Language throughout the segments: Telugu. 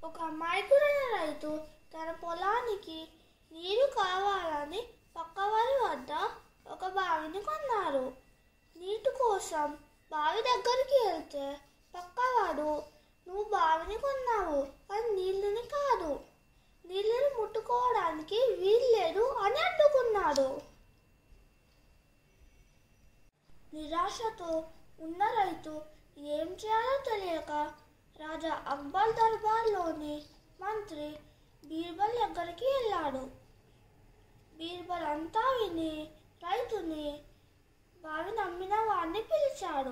ఒక అమాయకుడైన రైతు తన పొలానికి నీరు కావాలని పక్కవారి వద్ద ఒక బావిని కొన్నారు నీటి కోసం బావి దగ్గరికి వెళ్తే పక్కవాడు నువ్వు బావిని కొన్నావు అది నీళ్ళని కాదు నీళ్ళని ముట్టుకోవడానికి వీల్లేదు అని అడ్డుకున్నాడు నిరాశతో ఉన్న రైతు ఏం చేయాలో తెలియక రాజా అక్బర్ దర్బార్లోని మంత్రి బీర్బల్ దగ్గరికి వెళ్ళాడు బీర్బల్ అంతా విని రైతుని బావి నమ్మిన వాడిని పిలిచాడు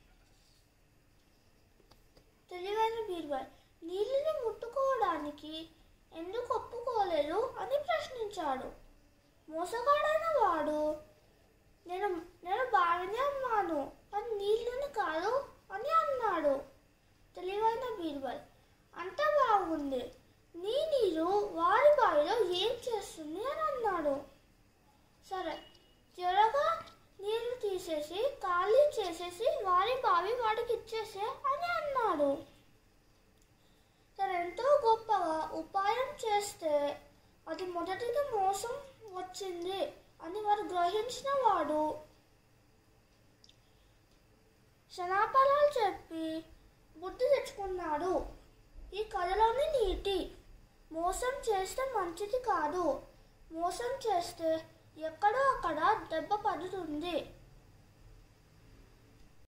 తెలివైన బీర్బల్ నీళ్ళని ముట్టుకోవడానికి ఎందుకు ఒప్పుకోలేదు అని ప్రశ్నించాడు మోసగాడైన వాడు నేను నేను బావిని అమ్మాను అది నీళ్ళని కాదు అని అన్నాడు తెలివైన బీర్బల్ అంత బాగుంది నీ నీరు వారి బావిలో ఏం చేస్తుంది అని అన్నాడు సరే త్వరగా నీళ్లు తీసేసి ఖాళీ చేసేసి వారి బావి వాడికి ఇచ్చేసే అని అన్నాడు సరే ఎంతో గొప్పగా ఉపాయం చేస్తే అది మొదటిగా మోసం వచ్చింది అని వారు గ్రహించిన వాడు క్షణాపణాలు చెప్పి బుద్ధి తెచ్చుకున్నాడు ఈ కథలోని నీటి మోసం చేస్తే మంచిది కాదు మోసం చేస్తే ఎక్కడో అక్కడ దెబ్బ పడుతుంది